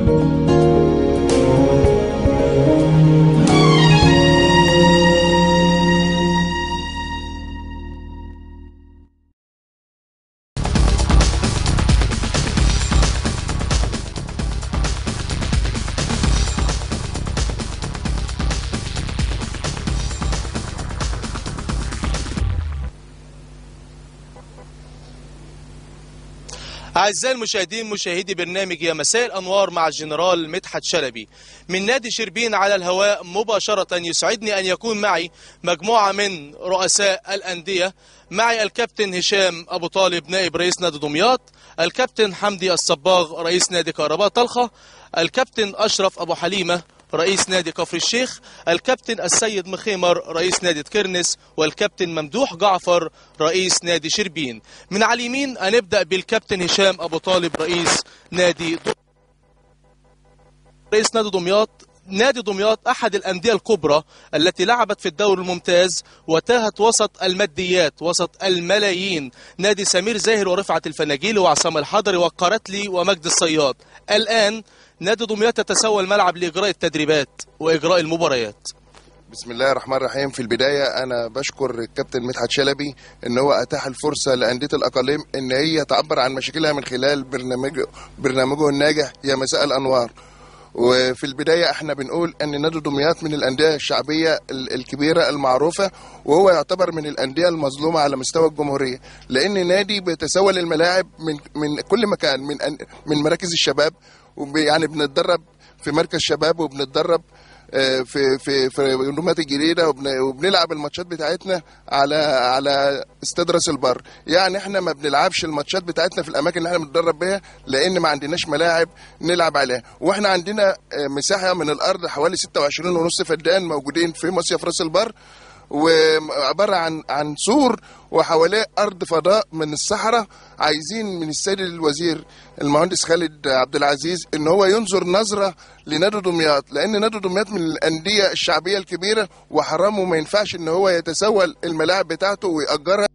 أعزائي المشاهدين مشاهدي برنامج يا مساء الأنوار مع الجنرال مدحت شلبي من نادي شربين على الهواء مباشرة يسعدني أن يكون معي مجموعة من رؤساء الأندية معي الكابتن هشام أبو طالب نائب رئيس نادي دمياط الكابتن حمدي الصباغ رئيس نادي كهرباء طلخة الكابتن أشرف أبو حليمة رئيس نادي كفر الشيخ الكابتن السيد مخيمر رئيس نادي كرنس والكابتن ممدوح جعفر رئيس نادي شربين من على اليمين هنبدأ بالكابتن هشام أبو طالب رئيس نادي دم... رئيس نادي دمياط نادي دمياط أحد الأندية الكبرى التي لعبت في الدوري الممتاز وتاهت وسط الماديات وسط الملايين نادي سمير زاهر ورفعت الفناجيلي وعصام الحضري والقرتلي ومجد الصياد الآن نادي دمياط يتسوى الملعب لإجراء التدريبات وإجراء المباريات بسم الله الرحمن الرحيم في البداية أنا بشكر الكابتن مدحت شلبي إن هو أتاح الفرصة لأندية الأقاليم إن هي تعبر عن مشاكلها من خلال برنامجه برنامجه الناجح يا مساء الأنوار وفي البداية احنا بنقول ان نادي دمياط من الأندية الشعبية ال- الكبيرة المعروفة وهو يعتبر من الأندية المظلومة على مستوى الجمهورية لأن نادي بيتسول الملاعب من من كل مكان من أن- من مراكز الشباب وب- يعني بنتدرب في مركز شباب وبنتدرب آه، في في في دمياط الجديده وبن- وبنلعب الماتشات بتاعتنا على على استاد راس البر يعني احنا ما بنلعبش الماتشات بتاعتنا في الاماكن اللي احنا بنتدرب بيها لان ما عندناش ملاعب نلعب عليها واحنا عندنا آه، مساحه من الارض حوالي 26 ونص فدان موجودين في مصيف راس البر وعباره عن عن سور وحواليه ارض فضاء من الصحراء عايزين من السيد الوزير المهندس خالد عبد العزيز ان هو ينظر نظره لنادي دمياط لان نادي دمياط من الانديه الشعبيه الكبيره وحرام وما ينفعش ان هو يتسول الملاعب بتاعته ويأجرها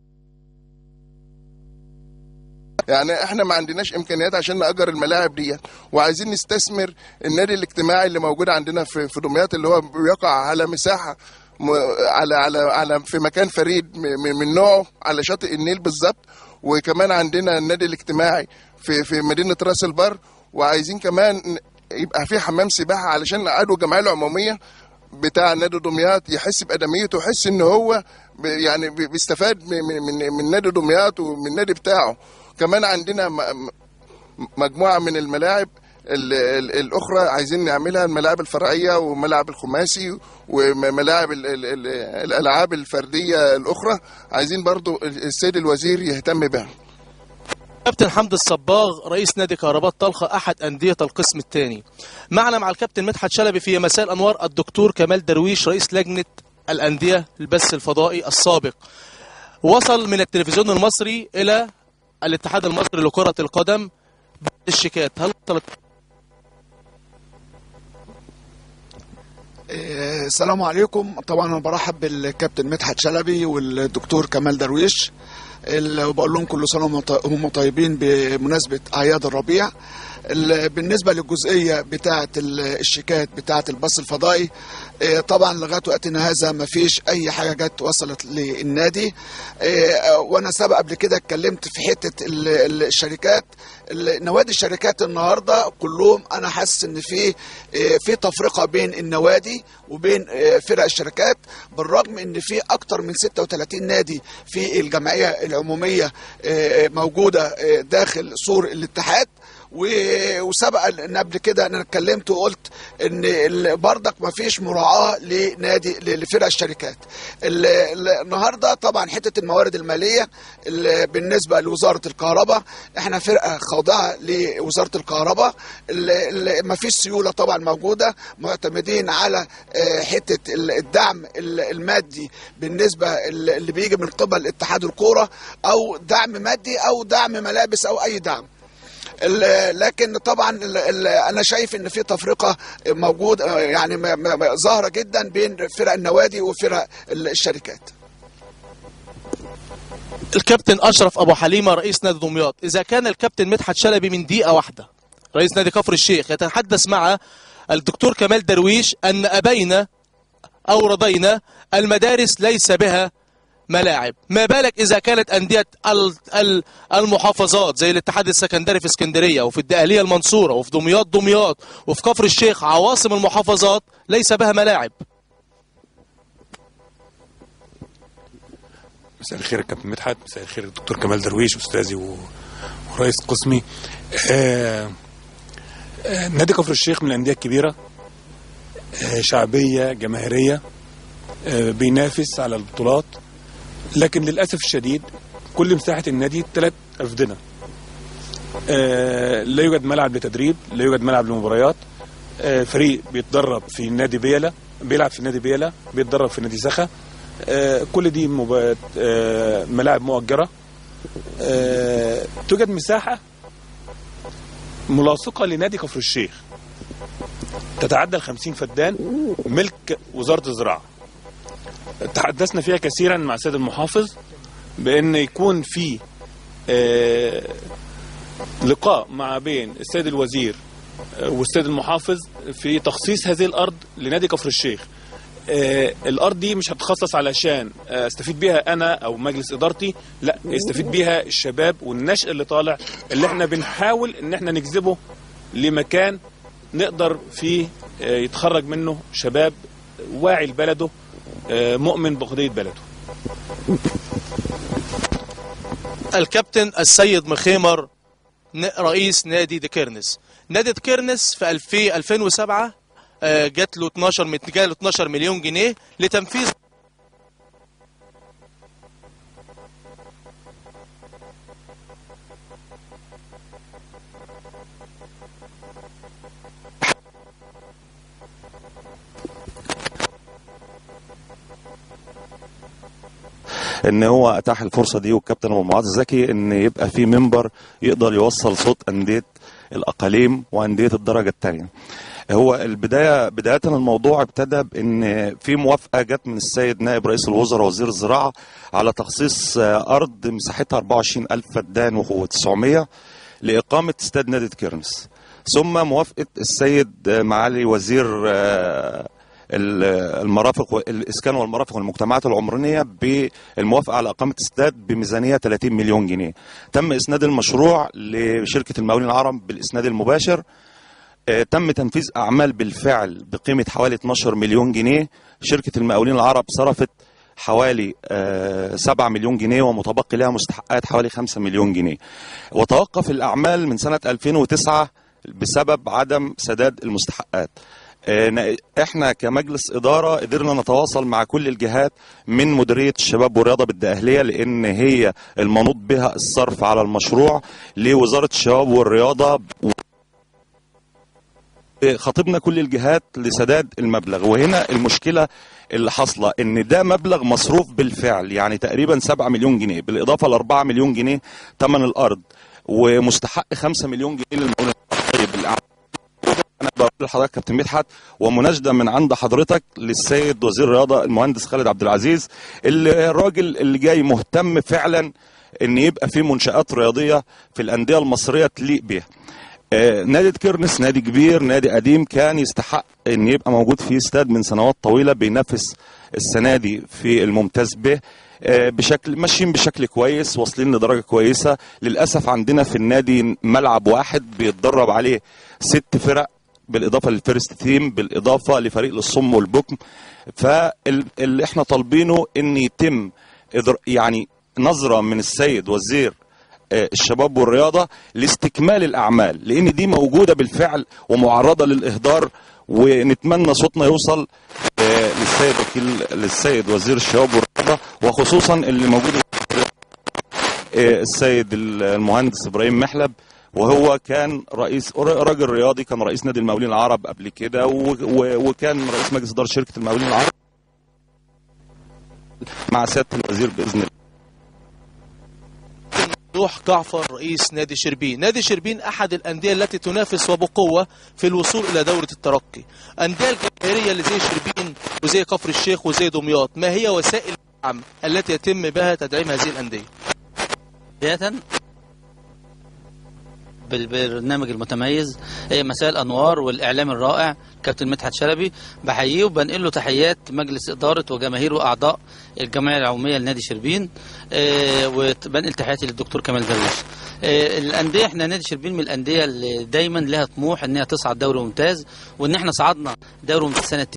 يعني احنا ما عندناش امكانيات عشان نأجر الملاعب دي وعايزين نستثمر النادي الاجتماعي اللي موجود عندنا في في دمياط اللي هو بيقع على مساحه م- على على على في مكان فريد م- م- من نوعه على شاطئ النيل بالظبط وكمان عندنا النادي الاجتماعي في في مدينه راس البر وعايزين كمان ن- يبقى في حمام سباحه علشان عضو الجمعيه العموميه بتاع نادي دمياط يحس بادميته ويحس ان هو ب- يعني بي- بيستفاد من من من نادي دمياط ومن النادي بتاعه كمان عندنا م- م- مجموعه من الملاعب ال- ال- الاخرى عايزين نعملها الملاعب الفرعيه وملاعب الخماسي وملاعب ال- ال- ال- الالعاب الفرديه الاخرى عايزين برضو السيد الوزير يهتم بها كابتن حمدي الصباغ رئيس نادي كهرباء طلخة أحد أندية القسم الثاني معنا مع الكابتن مدحت شلبي في مساء الأنوار الدكتور كمال درويش رئيس لجنة الأندية البث الفضائي السابق وصل من التلفزيون المصري إلى الاتحاد المصري لكرة القدم بعد الشيكات هل وصلت إيه، السلام عليكم طبعا انا برحب بالكابتن مدحت شلبي والدكتور كمال درويش ال- وبقول لهم كل سنه وهم ط- هم طيبين بمناسبه اعياد الربيع ال- بالنسبه للجزئيه بتاعه ال- الشيكات بتاعه البث الفضائي إيه، طبعا لغايه وقتنا هذا ما فيش اي حاجه جت وصلت للنادي إيه، وانا سبق قبل كده اتكلمت في حته ال- ال- الشركات ال- نوادي الشركات النهارده كلهم انا حاسس ان في إيه، في تفرقه بين النوادي وبين إيه، فرق الشركات بالرغم ان في اكتر من 36 نادي في الجمعيه العموميه إيه، موجوده إيه، داخل سور الاتحاد و- وسبق ان قبل كده انا اتكلمت وقلت ان ال- برضك ما فيش مراعاه لنادي ل- لفرق الشركات ال- ال- النهارده طبعا حته الموارد الماليه ال- بالنسبه لوزاره الكهرباء احنا فرقه خاضعه لوزاره الكهرباء ما فيش سيوله طبعا موجوده معتمدين على آه، حته ال- الدعم ال- المادي بالنسبه ال- اللي بيجي من قبل اتحاد الكوره او دعم مادي او دعم ملابس او اي دعم ال- لكن طبعا ال- ال- انا شايف ان في تفرقه موجود آه، يعني م- م- ظاهره جدا بين فرق النوادي وفرق ال- الشركات الكابتن أشرف أبو حليمة رئيس نادي دمياط إذا كان الكابتن مدحت شلبي من دقيقة واحدة رئيس نادي كفر الشيخ يتحدث مع الدكتور كمال درويش أن أبينا أو رضينا المدارس ليس بها ملاعب ما بالك إذا كانت أندية ال- ال- المحافظات زي الاتحاد السكندري في اسكندرية وفي الدقهلية المنصورة وفي دمياط دمياط وفي كفر الشيخ عواصم المحافظات ليس بها ملاعب مساء الخير يا كابتن مدحت مساء الخير الدكتور كمال درويش استاذي و- ورئيس قسمي آه آه نادي كفر الشيخ من الانديه الكبيره آه شعبيه جماهيريه آه بينافس على البطولات لكن للاسف الشديد كل مساحه النادي ثلاث افدنه آه لا يوجد ملعب لتدريب لا يوجد ملعب لمباريات آه فريق بيتدرب في نادي بيلا بيلعب في نادي بيلا بيتدرب في نادي سخا آه، كل دي مبا- آه، ملاعب مؤجرة آه، توجد مساحة ملاصقة لنادي كفر الشيخ تتعدى ال 50 فدان ملك وزارة الزراعة تحدثنا فيها كثيرا مع السيد المحافظ بأن يكون في آه، لقاء مع بين السيد الوزير آه، والسيد المحافظ في تخصيص هذه الأرض لنادي كفر الشيخ آه، الارض دي مش هتخصص علشان آه، استفيد بيها انا او مجلس ادارتي لا يستفيد بيها الشباب والنشء اللي طالع اللي احنا بنحاول ان احنا نجذبه لمكان نقدر فيه آه، يتخرج منه شباب واعي لبلده آه، مؤمن بقضيه بلده الكابتن السيد مخيمر ن- رئيس نادي ديكيرنس نادي ديكيرنس في 2000 2007 آه، جات له 12 مت- جاله 12 مليون جنيه لتنفيذ ان هو اتاح الفرصه دي والكابتن ابو معاذ زكي ان يبقى في منبر يقدر يوصل صوت انديه الاقاليم وانديه الدرجه الثانيه هو البدايه بدايه الموضوع ابتدى بان في موافقه جت من السيد نائب رئيس الوزراء وزير الزراعه على تخصيص آه، ارض مساحتها 24000 فدان و900 لاقامه استاد نادي كيرنس ثم موافقه السيد آه، معالي وزير آه، ال- المرافق والاسكان والمرافق والمجتمعات العمرانيه بالموافقه على اقامه استاد بميزانيه 30 مليون جنيه. تم اسناد المشروع لشركه المقاولين العرب بالاسناد المباشر. آه، تم تنفيذ اعمال بالفعل بقيمه حوالي 12 مليون جنيه. شركه المقاولين العرب صرفت حوالي آه، 7 مليون جنيه ومتبقي لها مستحقات حوالي 5 مليون جنيه. وتوقف الاعمال من سنه 2009 بسبب عدم سداد المستحقات. آه، ن- احنا كمجلس اداره قدرنا نتواصل مع كل الجهات من مديريه الشباب والرياضه بالدقهليه لان هي المنوط بها الصرف على المشروع لوزاره الشباب والرياضه خاطبنا كل الجهات لسداد المبلغ وهنا المشكله اللي حاصله ان ده مبلغ مصروف بالفعل يعني تقريبا 7 مليون جنيه بالاضافه ل 4 مليون جنيه ثمن الارض ومستحق 5 مليون جنيه للمقاولين طيب الأعمال انا بقول لحضرتك كابتن مدحت ومناشده من عند حضرتك للسيد وزير الرياضه المهندس خالد عبد العزيز اللي الراجل اللي جاي مهتم فعلا ان يبقى في منشات رياضيه في الانديه المصريه تليق بيها آه، نادي كيرنس نادي كبير نادي قديم كان يستحق ان يبقى موجود فيه استاد من سنوات طويله بينافس السنه دي في الممتاز به آه، بشكل ماشيين بشكل كويس واصلين لدرجه كويسه للاسف عندنا في النادي ملعب واحد بيتدرب عليه ست فرق بالاضافه للفيرست تيم بالاضافه لفريق للصم والبكم فاللي احنا طالبينه ان يتم إدر- يعني نظره من السيد وزير آه، الشباب والرياضه لاستكمال الاعمال لان دي موجوده بالفعل ومعرضه للاهدار ونتمنى صوتنا يوصل آه، للسيد وكيل للسيد وزير الشباب والرياضه وخصوصا اللي موجود آه، السيد المهندس ابراهيم محلب وهو كان رئيس راجل رياضي كان رئيس نادي المقاولين العرب قبل كده و- و- وكان رئيس مجلس اداره شركه المقاولين العرب مع سياده الوزير باذن الله ممدوح جعفر رئيس نادي شربين نادي شربين أحد الأندية التي تنافس وبقوة في الوصول إلى دورة الترقي أندية الجماهيرية اللي زي شربين وزي كفر الشيخ وزي دمياط ما هي وسائل الدعم التي يتم بها تدعيم هذه الأندية بداية بالبرنامج المتميز آه، مساء الانوار والاعلام الرائع كابتن مدحت شلبي بحييه وبنقل له تحيات مجلس اداره وجماهير واعضاء الجمعيه العموميه لنادي شربين آه، وبنقل تحياتي للدكتور كمال درويش آه، الانديه احنا نادي شربين من الانديه اللي دايما لها طموح ان هي تصعد دوري ممتاز وان احنا صعدنا دوري ممتاز سنه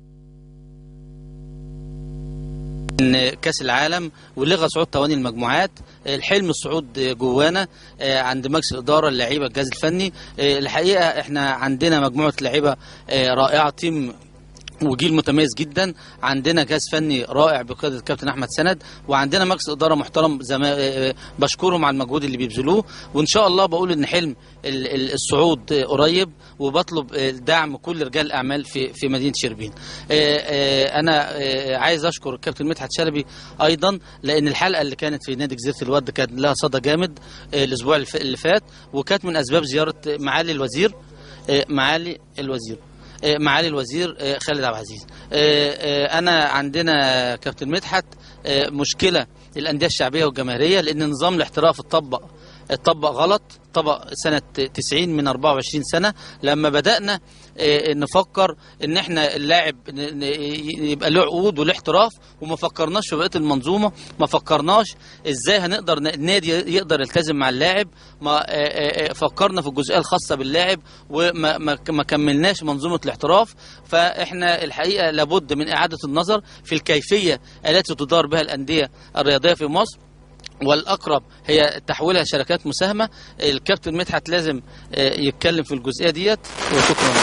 ان كاس العالم ولغى صعود تواني المجموعات الحلم الصعود جوانا آه، عند مجلس الاداره اللعيبه الجهاز الفني آه، الحقيقه احنا عندنا مجموعه لعيبه آه، رائعه تيم وجيل متميز جدا عندنا جهاز فني رائع بقياده الكابتن احمد سند وعندنا مجلس اداره محترم زما... آه، بشكرهم على المجهود اللي بيبذلوه وان شاء الله بقول ان حلم ال- ال- الصعود آه، قريب وبطلب آه، دعم كل رجال الاعمال في في مدينه شربين آه، آه، انا آه، عايز اشكر الكابتن مدحت شلبي ايضا لان الحلقه اللي كانت في نادي جزيره الود كان لها صدى جامد آه، الاسبوع الف- اللي فات وكانت من اسباب زياره معالي الوزير آه، معالي الوزير آه، معالي الوزير آه، خالد عبد العزيز آه، آه، انا عندنا كابتن مدحت آه، مشكله الانديه الشعبيه والجماهيريه لان نظام الاحتراف اتطبق اتطبق غلط طبق سنة 90 من 24 سنة لما بدأنا آه، نفكر ان احنا اللاعب ن- ن- يبقى له عقود وله احتراف وما فكرناش في بقية المنظومة ما فكرناش ازاي هنقدر ن- النادي يقدر يلتزم مع اللاعب ما آه، آه، آه، فكرنا في الجزئية الخاصة باللاعب وما ما ما كملناش منظومة الاحتراف فاحنا الحقيقة لابد من إعادة النظر في الكيفية التي تدار بها الأندية الرياضية في مصر والاقرب هي تحويلها شركات مساهمه الكابتن مدحت لازم آه، يتكلم في الجزئيه ديت وشكرا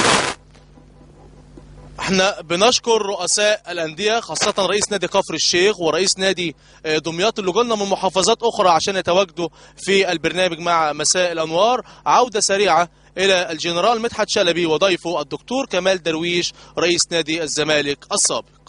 احنا بنشكر رؤساء الانديه خاصه رئيس نادي كفر الشيخ ورئيس نادي آه، دمياط اللي جولنا من محافظات اخرى عشان يتواجدوا في البرنامج مع مساء الانوار عوده سريعه الى الجنرال مدحت شلبي وضيفه الدكتور كمال درويش رئيس نادي الزمالك السابق